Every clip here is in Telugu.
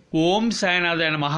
ఓం సాయినాథాయ నమః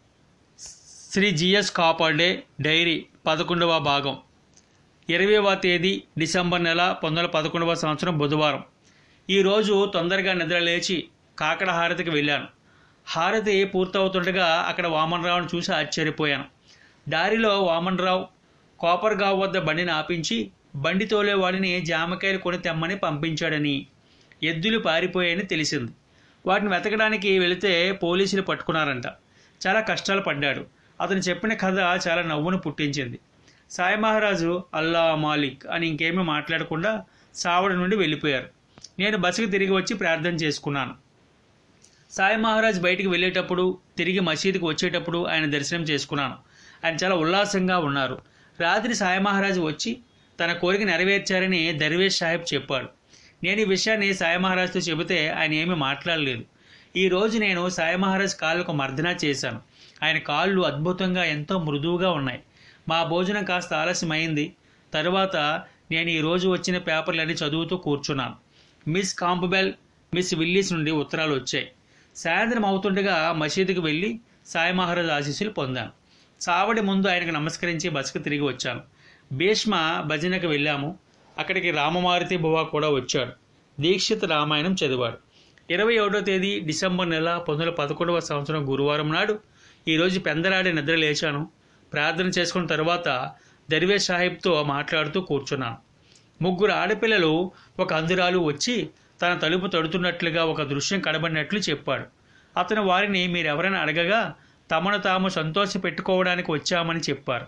శ్రీ జిఎస్ కాపాడే డైరీ పదకొండవ భాగం ఇరవైవ తేదీ డిసెంబర్ నెల పంతొమ్మిది వందల పదకొండవ సంవత్సరం బుధవారం ఈరోజు తొందరగా నిద్ర లేచి కాకడ హారతికి వెళ్ళాను హారతి పూర్తవుతుండగా అక్కడ వామనరావును చూసి ఆశ్చర్యపోయాను దారిలో వామనరావు కోపర్గావ్ వద్ద బండిని ఆపించి బండి తోలేవాడిని జామకాయలు కొని తెమ్మని పంపించాడని ఎద్దులు పారిపోయాయని తెలిసింది వాటిని వెతకడానికి వెళితే పోలీసులు పట్టుకున్నారంట చాలా కష్టాలు పడ్డాడు అతను చెప్పిన కథ చాలా నవ్వును పుట్టించింది సాయి మహారాజు అల్లా మాలిక్ అని ఇంకేమీ మాట్లాడకుండా సావడి నుండి వెళ్ళిపోయారు నేను బస్సుకు తిరిగి వచ్చి ప్రార్థన చేసుకున్నాను సాయి మహారాజ్ బయటికి వెళ్ళేటప్పుడు తిరిగి మసీదుకు వచ్చేటప్పుడు ఆయన దర్శనం చేసుకున్నాను ఆయన చాలా ఉల్లాసంగా ఉన్నారు రాత్రి సాయి మహారాజ్ వచ్చి తన కోరిక నెరవేర్చారని దర్వేష్ సాహెబ్ చెప్పాడు నేను ఈ విషయాన్ని సాయి మహారాజ్తో చెబితే ఆయన ఏమీ మాట్లాడలేదు ఈ రోజు నేను సాయి మహారాజ్ కాళ్ళకు మర్దన చేశాను ఆయన కాళ్ళు అద్భుతంగా ఎంతో మృదువుగా ఉన్నాయి మా భోజనం కాస్త ఆలస్యమైంది తరువాత నేను ఈ రోజు వచ్చిన పేపర్లన్నీ చదువుతూ కూర్చున్నాను మిస్ కాంపబెల్ మిస్ విల్లీస్ నుండి ఉత్తరాలు వచ్చాయి సాయంత్రం అవుతుండగా మసీదుకు వెళ్ళి సాయి మహారాజ్ ఆశీస్సులు పొందాను చావడి ముందు ఆయనకు నమస్కరించి బస్సుకు తిరిగి వచ్చాను భీష్మ భజనకు వెళ్ళాము అక్కడికి రామమారుతి బువా కూడా వచ్చాడు దీక్షిత్ రామాయణం చదివాడు ఇరవై ఒకటో తేదీ డిసెంబర్ నెల పంతొమ్మిది వందల పదకొండవ సంవత్సరం గురువారం నాడు ఈరోజు పెందరాడి నిద్ర లేచాను ప్రార్థన చేసుకున్న తర్వాత దర్వేష్ సాహిబ్తో మాట్లాడుతూ కూర్చున్నాను ముగ్గురు ఆడపిల్లలు ఒక అందురాలు వచ్చి తన తలుపు తడుతున్నట్లుగా ఒక దృశ్యం కనబడినట్లు చెప్పాడు అతను వారిని మీరెవరైనా అడగగా తమను తాము సంతోష పెట్టుకోవడానికి వచ్చామని చెప్పారు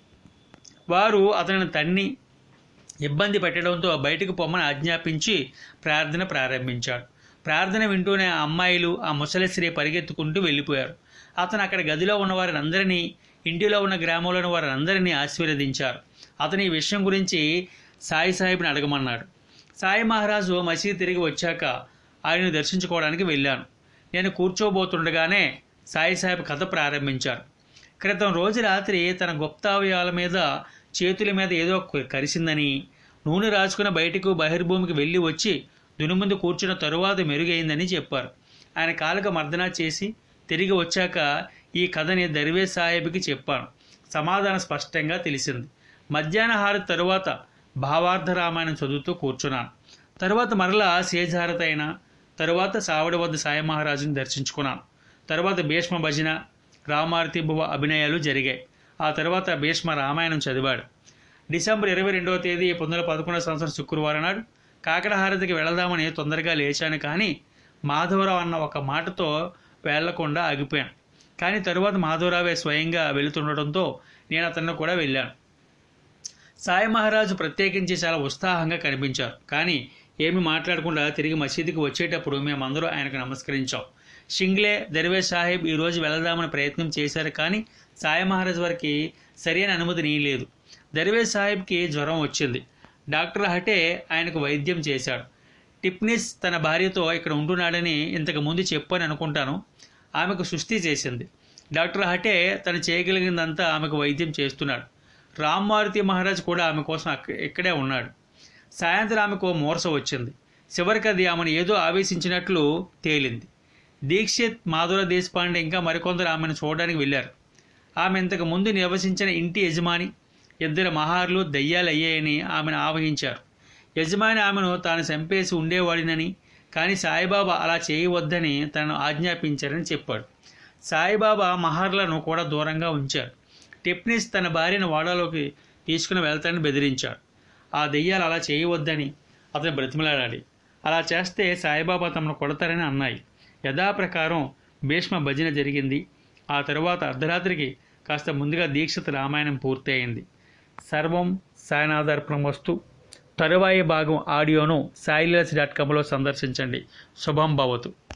వారు అతనిని తన్ని ఇబ్బంది పెట్టడంతో బయటకు పొమ్మని ఆజ్ఞాపించి ప్రార్థన ప్రారంభించాడు ప్రార్థన వింటూనే ఆ అమ్మాయిలు ఆ ముసలి స్త్రీ పరిగెత్తుకుంటూ వెళ్ళిపోయారు అతను అక్కడ గదిలో ఉన్న వారిని అందరినీ ఇంటిలో ఉన్న గ్రామంలోని వారిని అందరినీ ఆశీర్వదించారు అతని ఈ విషయం గురించి సాయి సాహిబ్ని అడగమన్నాడు సాయి మహారాజు మసీద్ తిరిగి వచ్చాక ఆయనను దర్శించుకోవడానికి వెళ్ళాను నేను కూర్చోబోతుండగానే సాయి సాహెబ్ కథ ప్రారంభించారు క్రితం రోజు రాత్రి తన గుప్తావయాల మీద చేతుల మీద ఏదో కరిసిందని నూనె రాసుకుని బయటకు బహిర్భూమికి వెళ్ళి వచ్చి దునుముందు కూర్చున్న తరువాత మెరుగైందని చెప్పారు ఆయన కాలుక మర్దన చేసి తిరిగి వచ్చాక ఈ కథని దర్వే సాహెబ్కి చెప్పాను సమాధానం స్పష్టంగా తెలిసింది మధ్యాహ్న హారతి తరువాత భావార్థ రామాయణం చదువుతూ కూర్చున్నాను తరువాత మరలా సేజారత అయిన తరువాత సావడి వద్ద సాయి మహారాజుని దర్శించుకున్నాను తరువాత భీష్మ భజన రామారతి బువ అభినయాలు జరిగాయి ఆ తర్వాత భీష్మ రామాయణం చదివాడు డిసెంబర్ ఇరవై రెండవ తేదీ పంతొమ్మిది వందల పదకొండవ సంవత్సరం శుక్రవారం నాడు కాకడ హారతికి వెళదామని తొందరగా లేచాను కానీ మాధవరావు అన్న ఒక మాటతో వెళ్లకుండా ఆగిపోయాను కానీ తరువాత మాధవరావే స్వయంగా వెళుతుండటంతో నేను అతన్ని కూడా వెళ్ళాను సాయి మహారాజు ప్రత్యేకించి చాలా ఉత్సాహంగా కనిపించారు కానీ ఏమి మాట్లాడకుండా తిరిగి మసీదుకి వచ్చేటప్పుడు మేమందరూ ఆయనకు నమస్కరించాం షింగ్లే దర్వే సాహెబ్ ఈరోజు వెళదామని ప్రయత్నం చేశారు కానీ సాయి మహారాజ్ వారికి సరైన అనుమతి నీయలేదు దర్వే సాహెబ్కి జ్వరం వచ్చింది డాక్టర్ హటే ఆయనకు వైద్యం చేశాడు టిప్నిస్ తన భార్యతో ఇక్కడ ఉంటున్నాడని ఇంతకు ముందు చెప్పని అనుకుంటాను ఆమెకు సుస్థి చేసింది డాక్టర్ హటే తను చేయగలిగిందంతా ఆమెకు వైద్యం చేస్తున్నాడు రామ్ మారుతి మహారాజ్ కూడా ఆమె కోసం అక్క ఇక్కడే ఉన్నాడు సాయంత్రం ఆమెకు మోరస వచ్చింది చివరికి అది ఆమెను ఏదో ఆవేశించినట్లు తేలింది దీక్షిత్ మాధుర దేశపాండే ఇంకా మరికొందరు ఆమెను చూడడానికి వెళ్ళారు ఆమె ఇంతకు ముందు నివసించిన ఇంటి యజమాని ఇద్దరు మహార్లు దయ్యాలు అయ్యాయని ఆమెను ఆవహించారు యజమాని ఆమెను తాను చంపేసి ఉండేవాడినని కానీ సాయిబాబా అలా చేయవద్దని తనను ఆజ్ఞాపించారని చెప్పాడు సాయిబాబా మహార్లను కూడా దూరంగా ఉంచారు టిప్నిస్ తన భార్యను వాడాలోకి తీసుకుని వెళ్తానని బెదిరించాడు ఆ దెయ్యాలు అలా చేయవద్దని అతను బ్రతిమలాడాలి అలా చేస్తే సాయిబాబా తమను కొడతారని అన్నాయి యథాప్రకారం భీష్మ భజన జరిగింది ఆ తరువాత అర్ధరాత్రికి కాస్త ముందుగా దీక్షిత రామాయణం పూర్తి అయింది సర్వం సాయనాథార్పణం వస్తు తరువాయి భాగం ఆడియోను సాయిలీలస్ డాట్ కామ్లో సందర్శించండి శుభం భవతు